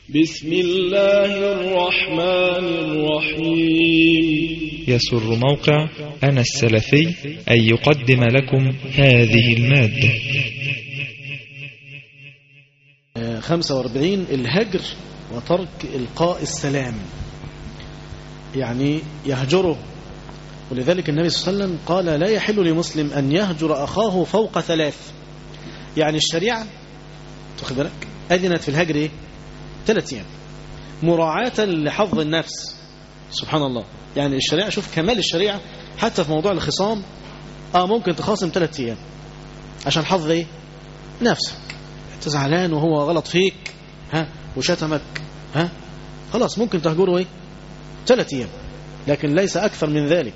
بسم الله الرحمن الرحيم يسر موقع أنا السلفي أن يقدم لكم هذه المادة 45 الهجر وترك إلقاء السلام يعني يهجره ولذلك النبي صلى الله عليه وسلم قال لا يحل لمسلم أن يهجر أخاه فوق ثلاث يعني الشريعة تاخد بالك أذنت في الهجر إيه؟ ثلاث أيام مراعاة لحظ النفس سبحان الله يعني الشريعة شوف كمال الشريعة حتى في موضوع الخصام آه ممكن تخاصم ثلاث أيام عشان حظ إيه نفسك انت زعلان وهو غلط فيك ها وشتمك ها خلاص ممكن تهجره ايه ثلاث ايام لكن ليس اكثر من ذلك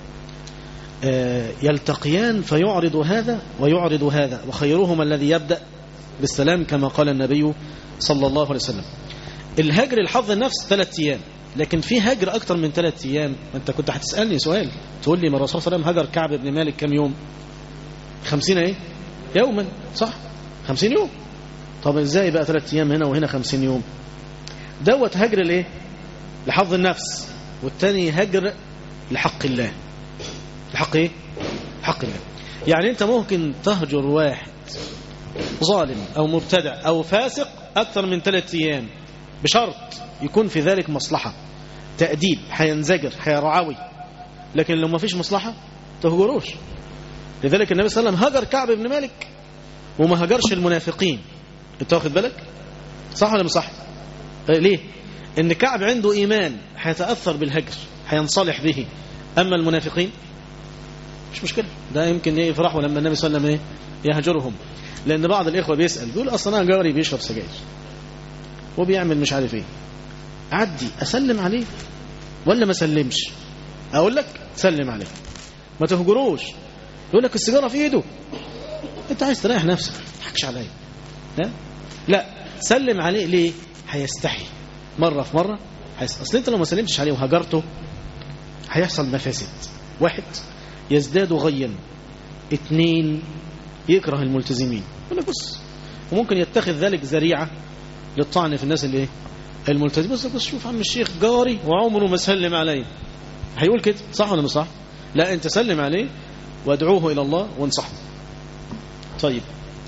آه يلتقيان فيعرض هذا ويعرض هذا وخيرهما الذي يبدا بالسلام كما قال النبي صلى الله عليه وسلم الهجر الحظ النفس ثلاث ايام لكن في هجر اكثر من ثلاث ايام انت كنت هتسالني سؤال تقول لي ما الرسول صلى الله عليه وسلم هجر كعب بن مالك كم يوم خمسين ايه يوما صح خمسين يوم طب ازاي بقى ثلاث ايام هنا وهنا خمسين يوم دوت هجر الايه لحظ النفس والتاني هجر لحق الله لحق ايه حق الله يعني انت ممكن تهجر واحد ظالم او مبتدع او فاسق اكثر من ثلاث ايام بشرط يكون في ذلك مصلحة تأديب هينزجر هيرعوي لكن لو ما فيش مصلحة تهجروش لذلك النبي صلى الله عليه وسلم هجر كعب بن مالك وما هجرش المنافقين انت واخد بالك صح ولا مش صح ليه ان كعب عنده ايمان هيتاثر بالهجر هينصلح به اما المنافقين مش مشكله ده يمكن يفرحوا لما النبي صلى الله عليه وسلم يهجرهم لان بعض الاخوه بيسال بيقول اصلا انا جاري بيشرب سجاير وبيعمل مش عارف ايه عدي اسلم عليه ولا ما اسلمش اقول لك سلم عليه ما تهجروش يقول لك السيجاره في ايده انت عايز تريح نفسك ما تضحكش عليا لا لا سلم عليه ليه هيستحي مرة في مرة هيس... أصل أنت لو ما سلمتش عليه وهجرته هيحصل مفاسد واحد يزداد غيا اثنين يكره الملتزمين يقول لك بص وممكن يتخذ ذلك ذريعة للطعن في الناس اللي ايه الملتزمين بص بص شوف عم الشيخ جاري وعمره ما سلم عليه هيقول كده صح ولا مش صح لا انت سلم عليه وادعوه الى الله وانصحه طيب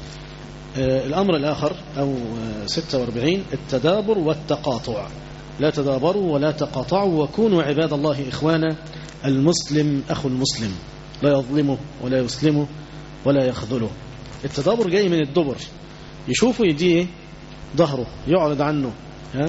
الأمر الآخر أو 46 التدابر والتقاطع لا تدابروا ولا تقاطعوا وكونوا عباد الله إخوانا المسلم أخو المسلم لا يظلمه ولا يسلمه ولا يخذله التدابر جاي من الدبر يشوفوا يديه ظهره يعرض عنه ها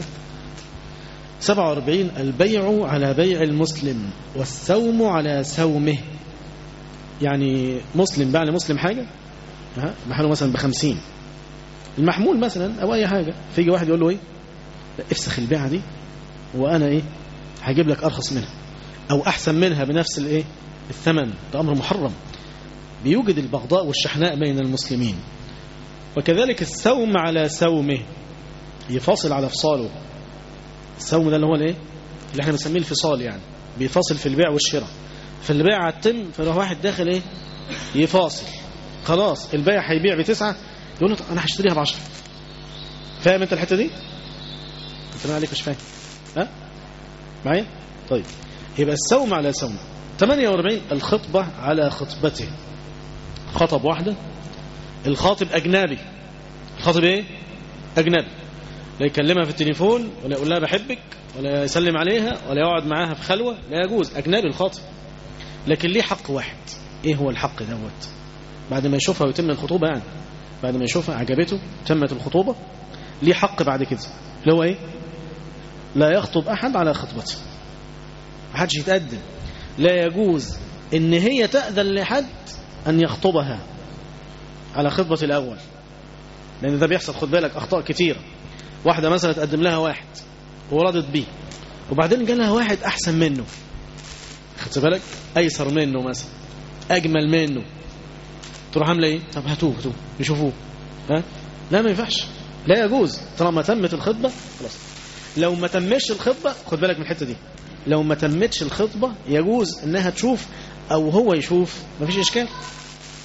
47 البيع على بيع المسلم والسوم على سومه يعني مسلم باع لمسلم حاجة محله مثلا بخمسين المحمول مثلا او اي حاجة فيجي واحد يقول له ايه لا افسخ البيعة دي وانا ايه هجيب لك ارخص منها او احسن منها بنفس الايه الثمن ده امر محرم بيوجد البغضاء والشحناء بين المسلمين وكذلك السوم على سومه يفاصل على فصاله السوم ده اللي هو الايه اللي احنا بنسميه الفصال يعني بيفاصل في البيع والشراء فالبيع هتتم فلو واحد داخل ايه يفاصل خلاص البائع هيبيع بتسعة يقول له انا هشتريها بعشرة فاهم انت الحته دي انت ما عليك مش فاهم ها معايا طيب يبقى السوم على سوم 48 الخطبة على خطبته خطب واحدة الخاطب أجنبي الخاطب ايه أجنبي لا يكلمها في التليفون ولا يقول لها بحبك ولا يسلم عليها ولا يقعد معاها في خلوة لا يجوز أجنبي الخاطب لكن ليه حق واحد ايه هو الحق دوت بعد ما يشوفها ويتم الخطوبة يعني بعد ما يشوفها عجبته تمت الخطوبة ليه حق بعد كده اللي هو ايه لا يخطب احد على خطبته ما حدش يتقدم لا يجوز ان هي تأذن لحد ان يخطبها على خطبة الاول لان ده بيحصل خد بالك اخطاء كتيرة واحدة مثلا تقدم لها واحد ورضت بيه وبعدين جالها واحد احسن منه خدت بالك ايسر منه مثلا اجمل منه تروح عامله ايه طب هاتوه هاتوه يشوفوه ها لا ما ينفعش لا يجوز طالما تمت الخطبه خلاص لو ما تمش الخطبه خد بالك من الحته دي لو ما تمتش الخطبه يجوز انها تشوف او هو يشوف مفيش اشكال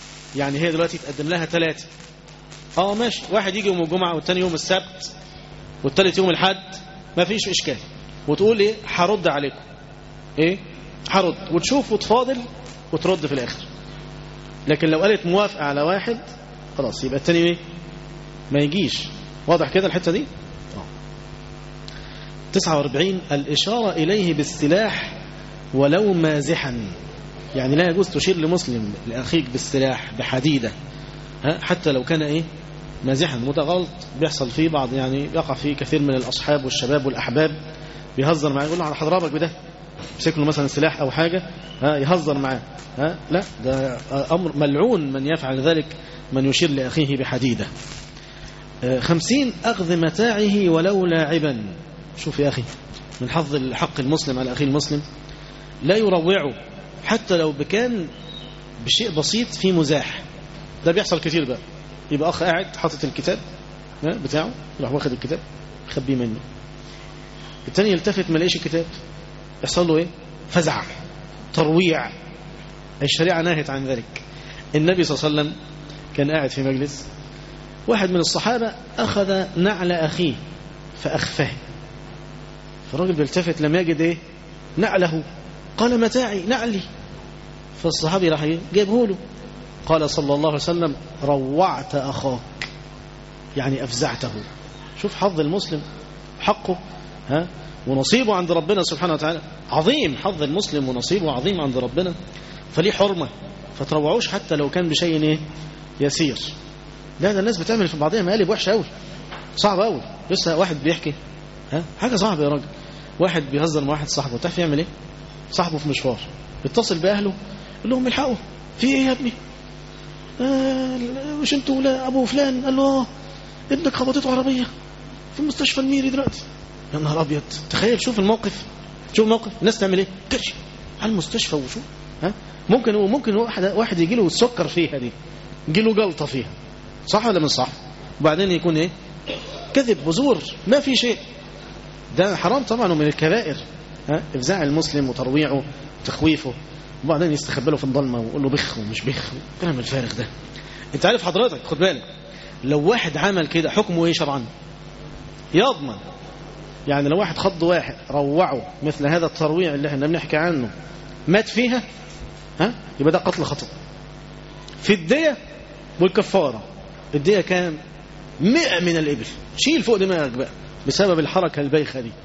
يعني هي دلوقتي تقدم لها ثلاثه اه ماشي واحد يجي يوم الجمعه والتاني يوم السبت والتالت يوم الحد ما فيش اشكال وتقول ايه هرد عليكم ايه هرد وتشوف وتفاضل وترد في الاخر لكن لو قالت موافقه على واحد خلاص يبقى التاني ايه ما يجيش واضح كده الحته دي آه. 49 الاشاره اليه بالسلاح ولو مازحا يعني لا يجوز تشير لمسلم لاخيك بالسلاح بحديده ها حتى لو كان ايه مازحا وده غلط بيحصل فيه بعض يعني يقع فيه كثير من الاصحاب والشباب والاحباب بيهزر معاه يقول له انا هضربك بده يمسك له مثلا سلاح او حاجه ها يهزر معاه ها لا ده امر ملعون من يفعل ذلك من يشير لاخيه بحديده آه، خمسين أخذ متاعه ولو لاعبا شوف يا أخي من حظ حق المسلم على أخيه المسلم لا يروعه حتى لو بكان بشيء بسيط في مزاح ده بيحصل كتير بقى يبقى أخ قاعد حاطط الكتاب ها، بتاعه يروح واخد الكتاب يخبيه منه التاني يلتفت ما لقيش الكتاب يحصل له ايه فزع ترويع الشريعة نهت عن ذلك النبي صلى الله عليه وسلم كان قاعد في مجلس واحد من الصحابة أخذ نعل أخيه فأخفاه فالراجل بيلتفت لم يجد إيه نعله قال متاعي نعلي فالصحابي راح إيه؟ جايبه له قال صلى الله عليه وسلم روعت أخاك يعني أفزعته شوف حظ المسلم حقه ها ونصيبه عند ربنا سبحانه وتعالى عظيم حظ المسلم ونصيبه عظيم عند ربنا فليه حرمة فتروعوش حتى لو كان بشيء ايه يسير لا ده الناس بتعمل في بعضها مقالب وحشه قوي صعب قوي لسه واحد بيحكي ها حاجه صعبه يا راجل واحد بيهزر مع واحد صاحبه تعرف يعمل ايه صاحبه في مشوار يتصل باهله يقول لهم الحقوا في ايه يا ابني آه مش انتوا ولا ابو فلان قال له اه ابنك خبطته عربيه في مستشفى الميري دلوقتي يا نهار ابيض تخيل شوف الموقف شوف الموقف الناس تعمل ايه تجري على المستشفى وشوف ها ممكن ممكن واحد واحد يجي له السكر فيها دي يجي له جلطه فيها صح ولا مش صح وبعدين يكون ايه كذب وزور ما في شيء ده حرام طبعا ومن الكبائر ها افزاع المسلم وترويعه وتخويفه وبعدين يستخبى له في الضلمه ويقول له بخ ومش بخ الكلام الفارغ ده انت عارف حضرتك خد بالك لو واحد عمل كده حكمه ايه شرعا يضمن يعني لو واحد خض واحد روعه مثل هذا الترويع اللي احنا بنحكي عنه مات فيها ها يبقى ده قتل خطأ في الدية والكفارة الدية كام مئة من الإبل شيل فوق دماغك بقى بسبب الحركة البايخة دي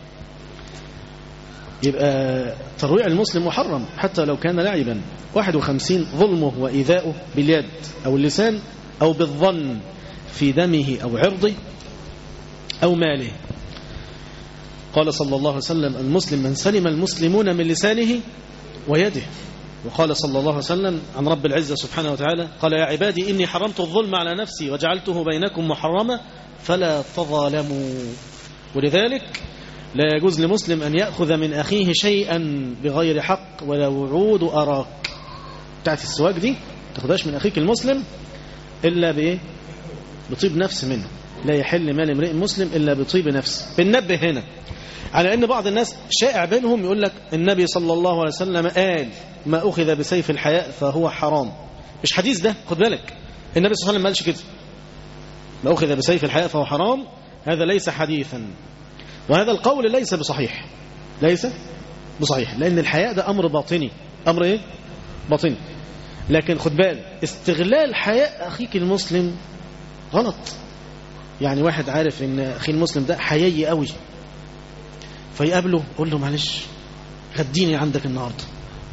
يبقى ترويع المسلم محرم حتى لو كان لعبا 51 ظلمه وإيذاؤه باليد أو اللسان أو بالظن في دمه أو عرضه أو ماله قال صلى الله عليه وسلم المسلم من سلم المسلمون من لسانه ويده وقال صلى الله عليه وسلم عن رب العزة سبحانه وتعالى قال يا عبادي إني حرمت الظلم على نفسي وجعلته بينكم محرما فلا تظالموا ولذلك لا يجوز لمسلم أن يأخذ من أخيه شيئا بغير حق ولو عود أراك بتاعت السواك دي تاخدهاش من أخيك المسلم إلا بإيه بطيب نفس منه لا يحل مال امرئ مسلم إلا بطيب نفس بننبه هنا على أن بعض الناس شائع بينهم يقول لك النبي صلى الله عليه وسلم قال ما أخذ بسيف الحياء فهو حرام مش حديث ده خد بالك النبي صلى الله عليه وسلم ما قالش كده ما أخذ بسيف الحياء فهو حرام هذا ليس حديثا وهذا القول ليس بصحيح ليس بصحيح لأن الحياء ده أمر باطني أمر إيه؟ باطني لكن خد بالك استغلال حياء أخيك المسلم غلط يعني واحد عارف ان اخي المسلم ده حيي قوي فيقابله قول له معلش غديني عندك النهارده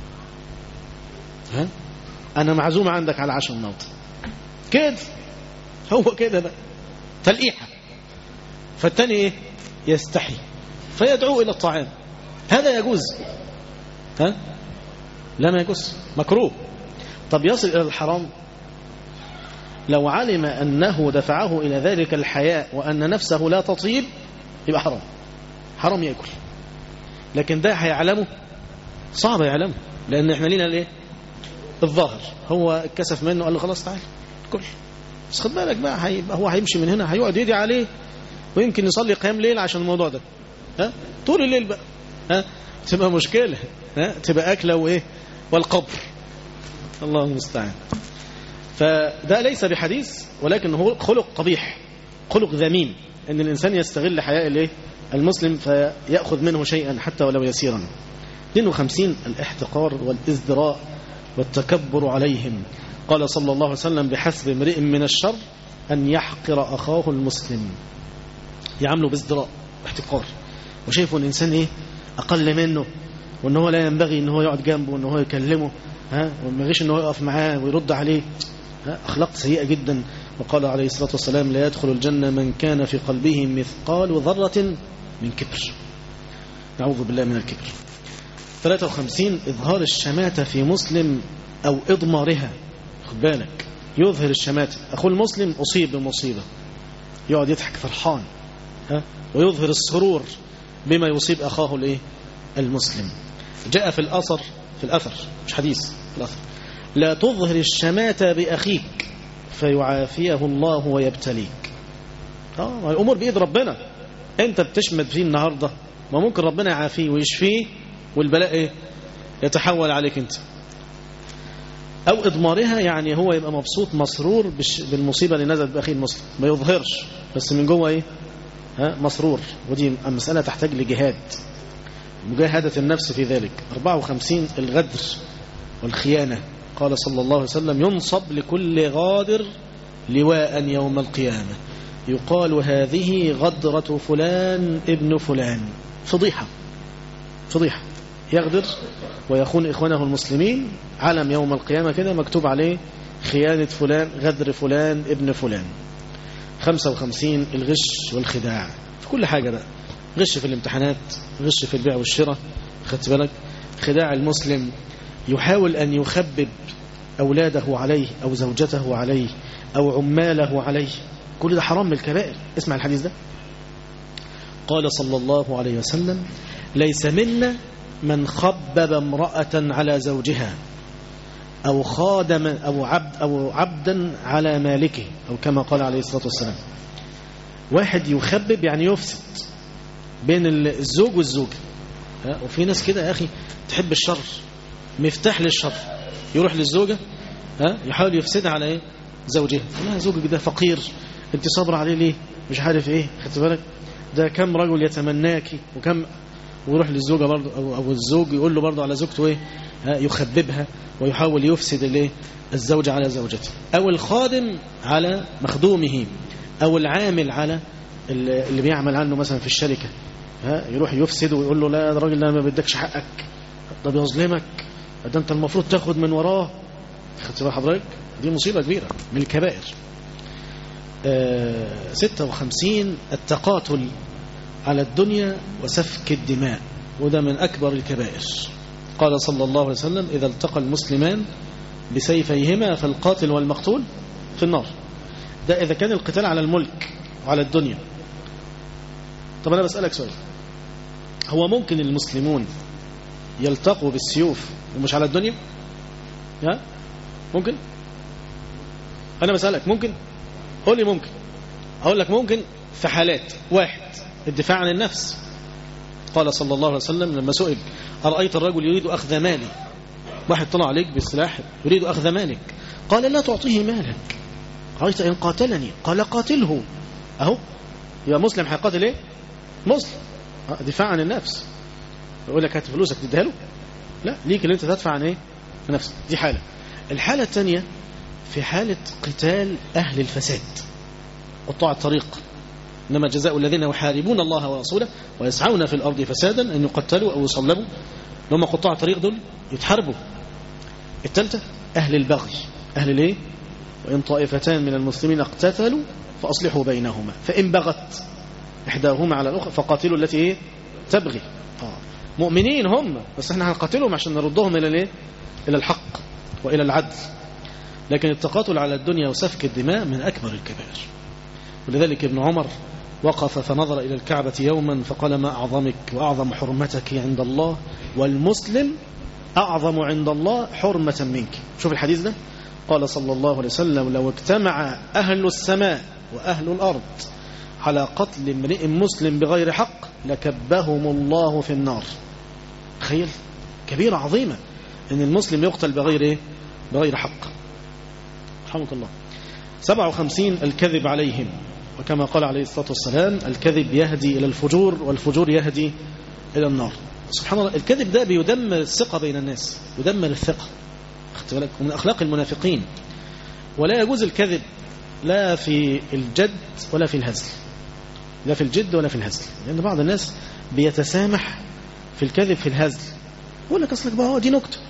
ها انا معزوم عندك على عشاء النهارده كده هو كده بقى تلقيحه فالتاني ايه يستحي فيدعو الى الطعام هذا يجوز ها لا ما يجوز مكروه طب يصل الى الحرام لو علم أنه دفعه إلى ذلك الحياء وأن نفسه لا تطيب يبقى حرام حرام يأكل لكن ده هيعلمه صعب يعلمه لأن احنا لينا الايه الظاهر هو اتكسف منه قال له خلاص تعال كل بس خد بالك بقى هيبقى هو هيمشي من هنا هيقعد يدعي عليه ويمكن يصلي قيام ليل عشان الموضوع ده ها طول الليل بقى ها تبقى مشكلة ها تبقى أكلة وإيه والقبر الله المستعان فده ليس بحديث ولكن هو خلق قبيح خلق ذميم ان الانسان يستغل حياء الايه المسلم فياخذ منه شيئا حتى ولو يسيرا 52 الاحتقار والازدراء والتكبر عليهم قال صلى الله عليه وسلم بحسب امرئ من الشر ان يحقر اخاه المسلم يعامله بازدراء واحتقار وشايفه الانسان ايه اقل منه وان هو لا ينبغي ان هو يقعد جنبه وان هو يكلمه ها وما يغيش ان هو يقف معاه ويرد عليه ها اخلاق سيئه جدا وقال عليه الصلاه والسلام لا يدخل الجنه من كان في قلبه مثقال ذره من كبر نعوذ بالله من الكبر 53 اظهار الشماته في مسلم او اضمارها خد بالك يظهر الشماته اخوه المسلم اصيب بمصيبه يقعد يضحك فرحان ها ويظهر السرور بما يصيب اخاه الايه المسلم جاء في الأثر في الأثر مش حديث في الأثر لا تظهر الشماتة بأخيك فيعافيه الله ويبتليك اه الأمور بإيد ربنا أنت بتشمت فيه النهاردة ما ممكن ربنا يعافيه ويشفيه والبلاء إيه يتحول عليك أنت أو إضمارها يعني هو يبقى مبسوط مسرور بالمصيبة اللي نزلت بأخيه المسلم ما يظهرش بس من جوه إيه ها مسرور ودي مسألة تحتاج لجهاد مجاهدة النفس في ذلك 54 الغدر والخيانة قال صلى الله عليه وسلم ينصب لكل غادر لواء يوم القيامة يقال هذه غدرة فلان ابن فلان فضيحة فضيحة يغدر ويخون إخوانه المسلمين علم يوم القيامة كده مكتوب عليه خيانة فلان غدر فلان ابن فلان 55 الغش والخداع في كل حاجة بقى غش في الامتحانات غش في البيع والشراء خدت بالك خداع المسلم يحاول أن يخبب أولاده عليه أو زوجته عليه أو عماله عليه كل ده حرام من الكبائر اسمع الحديث ده قال صلى الله عليه وسلم ليس منا من خبب امرأة على زوجها أو خادم أو عبد أو عبدا على مالكه أو كما قال عليه الصلاة والسلام واحد يخبب يعني يفسد بين الزوج والزوجة وفي ناس كده يا أخي تحب الشر مفتاح للشر يروح للزوجة ها يحاول يفسدها على ايه زوجها لا زوجك ده فقير انت صابره عليه ليه مش عارف ايه خدت بالك ده كم رجل يتمناكي وكم ويروح للزوجه برضه او, أو الزوج يقول له برضه على زوجته ايه ها يخببها ويحاول يفسد الايه الزوج على زوجته او الخادم على مخدومه او العامل على اللي بيعمل عنه مثلا في الشركه ها يروح يفسد ويقول له لا ده الراجل ده ما بيدكش حقك ده بيظلمك ده انت المفروض تاخد من وراه خدت بال حضرتك دي مصيبة كبيرة من الكبائر آه 56 التقاتل على الدنيا وسفك الدماء وده من أكبر الكبائر قال صلى الله عليه وسلم إذا التقى المسلمان بسيفيهما فالقاتل والمقتول في النار ده إذا كان القتال على الملك وعلى الدنيا طب أنا بسألك سؤال هو ممكن المسلمون يلتقوا بالسيوف ومش على الدنيا ها ممكن انا بسألك ممكن قول لي ممكن اقول لك ممكن في حالات واحد الدفاع عن النفس قال صلى الله عليه وسلم لما سئل أرأيت الرجل يريد أخذ مالي واحد طلع عليك بالسلاح يريد أخذ مالك قال لا تعطيه مالك رأيت إن قاتلني قال قاتله أهو يا مسلم هيقاتل إيه مسلم دفاع عن النفس يقول لك هات فلوسك تديها له لا ليك اللي انت تدفع عن ايه نفسك دي حالة الحالة الثانية في حالة قتال أهل الفساد قطاع الطريق إنما جزاء الذين يحاربون الله ورسوله ويسعون في الأرض فسادا أن يقتلوا أو يصلبوا لما قطاع الطريق دول يتحاربوا الثالثة أهل البغي أهل الايه وإن طائفتان من المسلمين اقتتلوا فأصلحوا بينهما فإن بغت إحداهما على الأخرى فقاتلوا التي ايه تبغي آه. مؤمنين هم بس احنا هنقاتلهم عشان نردهم إلى الايه إلى الحق وإلى العدل لكن التقاتل على الدنيا وسفك الدماء من أكبر الكبائر ولذلك ابن عمر وقف فنظر إلى الكعبة يوما فقال ما أعظمك وأعظم حرمتك عند الله والمسلم أعظم عند الله حرمة منك شوف الحديث ده قال صلى الله عليه وسلم لو اجتمع أهل السماء وأهل الأرض على قتل امرئ مسلم بغير حق لكبهم الله في النار تخيل كبيرة عظيمة ان المسلم يقتل بغير ايه بغير حق رحمك الله 57 الكذب عليهم وكما قال عليه الصلاة والسلام الكذب يهدي إلى الفجور والفجور يهدي إلى النار سبحان الله الكذب ده بيدمر الثقة بين الناس يدمر الثقة أخذت بالك ومن أخلاق المنافقين ولا يجوز الكذب لا في الجد ولا في الهزل لا في الجد ولا في الهزل لأن بعض الناس بيتسامح في الكذب في الهزل يقول لك أصلك بقى هو دي نكتة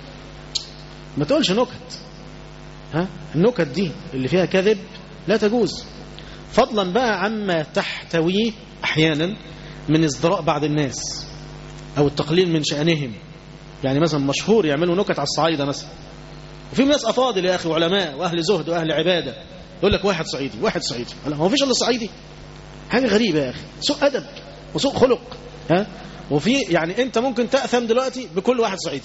ما تقولش نكت ها النكت دي اللي فيها كذب لا تجوز فضلا بقى عما تحتويه أحيانا من ازدراء بعض الناس أو التقليل من شأنهم يعني مثلا مشهور يعملوا نكت على الصعايدة مثلا وفي ناس أفاضل يا أخي وعلماء وأهل زهد وأهل عبادة يقول لك واحد صعيدي واحد صعيدي هو مفيش إلا صعيدي حاجة غريبة يا أخي سوء أدب وسوء خلق ها وفي يعني أنت ممكن تأثم دلوقتي بكل واحد صعيدي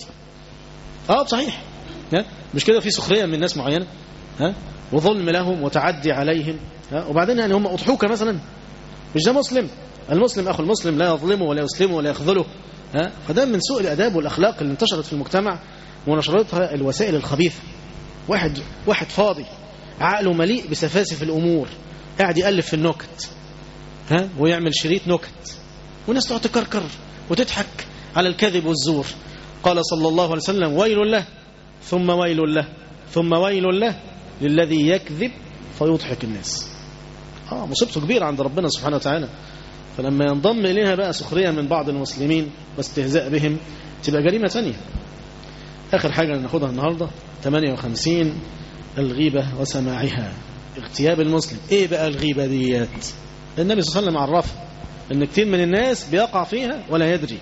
اه صحيح ها مش كده في سخرية من ناس معينة ها وظلم لهم وتعدي عليهم ها وبعدين يعني هم أضحوك مثلا مش ده مسلم المسلم أخو المسلم لا يظلمه ولا يسلمه ولا يخذله ها فده من سوء الأداب والأخلاق اللي انتشرت في المجتمع ونشرتها الوسائل الخبيثة واحد واحد فاضي عقله مليء بسفاسف الأمور قاعد يألف في النكت ها ويعمل شريط نكت والناس تقعد تكركر وتضحك على الكذب والزور قال صلى الله عليه وسلم ويل له ثم ويل له ثم ويل له للذي يكذب فيضحك الناس اه مصيبته كبيرة عند ربنا سبحانه وتعالى فلما ينضم إليها بقى سخرية من بعض المسلمين واستهزاء بهم تبقى جريمة ثانية آخر حاجة ناخدها النهاردة 58 الغيبة وسماعها اغتياب المسلم ايه بقى الغيبة ديت النبي صلى الله عليه وسلم عرفها ان كتير من الناس بيقع فيها ولا يدري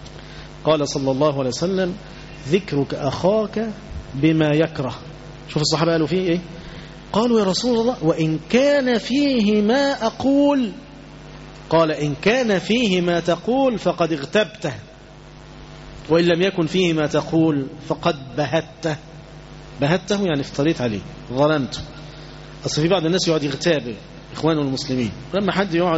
قال صلى الله عليه وسلم ذكرك أخاك بما يكره شوف الصحابة قالوا فيه ايه قالوا يا رسول الله وإن كان فيه ما أقول قال إن كان فيه ما تقول فقد اغتبته وإن لم يكن فيه ما تقول فقد بهته بهته يعني افتريت عليه ظلمته أصل في بعض الناس يقعد يغتاب إخوانه المسلمين لما حد يقعد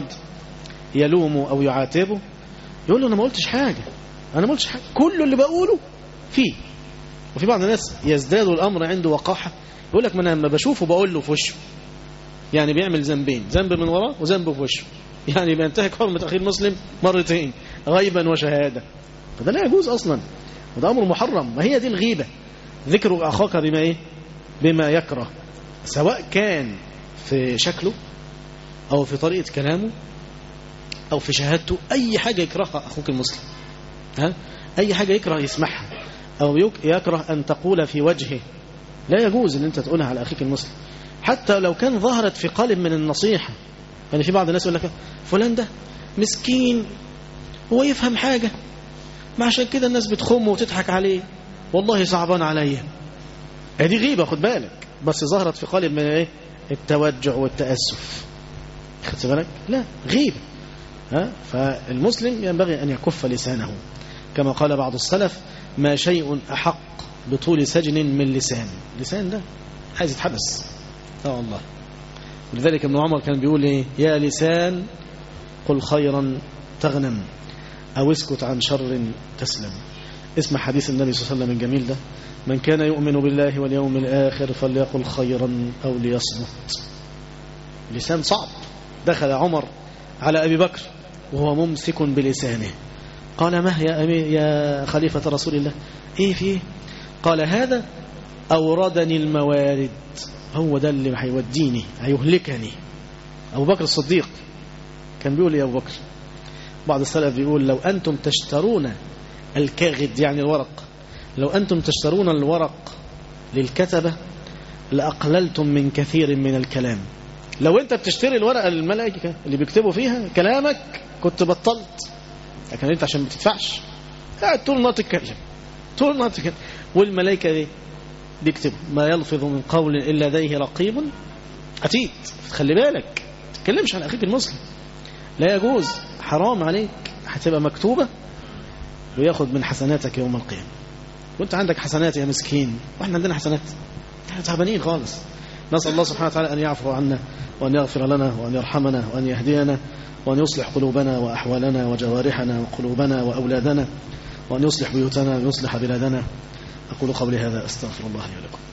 يلومه أو يعاتبه يقول له أنا ما قلتش حاجة أنا ما قلتش حاجة كل اللي بقوله فيه وفي بعض الناس يزداد الأمر عنده وقاحة يقول لك ما أنا لما بشوفه بقول له في وشه يعني بيعمل ذنبين ذنب من وراه وذنب في وشه يعني بينتهك حرمة أخي المسلم مرتين غيبا وشهادة فده لا يجوز أصلا وده أمر محرم ما هي دي الغيبة ذكر أخاك بما إيه بما يكره سواء كان في شكله أو في طريقة كلامه أو في شهادته أي حاجة يكرهها أخوك المسلم ها؟ أي حاجة يكره يسمعها أو يكره أن تقول في وجهه لا يجوز أن أنت تقولها على أخيك المسلم حتى لو كان ظهرت في قالب من النصيحة يعني في بعض الناس يقول لك فلان ده مسكين هو يفهم حاجة ما عشان كده الناس بتخمه وتضحك عليه والله صعبان عليا هذه غيبة خد بالك بس ظهرت في قالب من ايه التوجع والتأسف خدت بالك لا غيبة ها فالمسلم ينبغي أن يكف لسانه كما قال بعض السلف ما شيء أحق بطول سجن من لسان لسان ده عايز يتحبس اه والله ولذلك ابن عمر كان بيقول ايه يا لسان قل خيرا تغنم أو اسكت عن شر تسلم اسم حديث النبي صلى الله عليه وسلم الجميل ده من كان يؤمن بالله واليوم الآخر فليقل خيرا أو ليصمت لسان صعب دخل عمر على أبي بكر وهو ممسك بلسانه قال ما يا, أمي يا خليفة رسول الله إيه فيه قال هذا أوردني الموارد هو ده اللي هيوديني هيهلكني أبو بكر الصديق كان بيقول يا أبو بكر بعض السلف بيقول لو أنتم تشترون الكاغد يعني الورق لو أنتم تشترون الورق للكتبة لأقللتم من كثير من الكلام لو أنت بتشتري الورقة للملائكة اللي بيكتبوا فيها كلامك كنت بطلت لكن أنت عشان ما تدفعش قاعد طول النهار تتكلم طول النهار تتكلم والملائكة دي بيكتبوا ما يلفظ من قول إلا لديه رقيب عتيد خلي بالك ما تتكلمش عن أخيك المسلم لا يجوز حرام عليك هتبقى مكتوبة وياخد من حسناتك يوم القيامة وانت عندك حسنات يا مسكين واحنا عندنا حسنات احنا تعبانين خالص نسأل الله سبحانه وتعالى أن يعفو عنا وأن يغفر لنا وأن يرحمنا وأن يهدينا وأن يصلح قلوبنا وأحوالنا وجوارحنا وقلوبنا وأولادنا وأن يصلح بيوتنا ويصلح بلادنا أقول قولي هذا أستغفر الله لي ولكم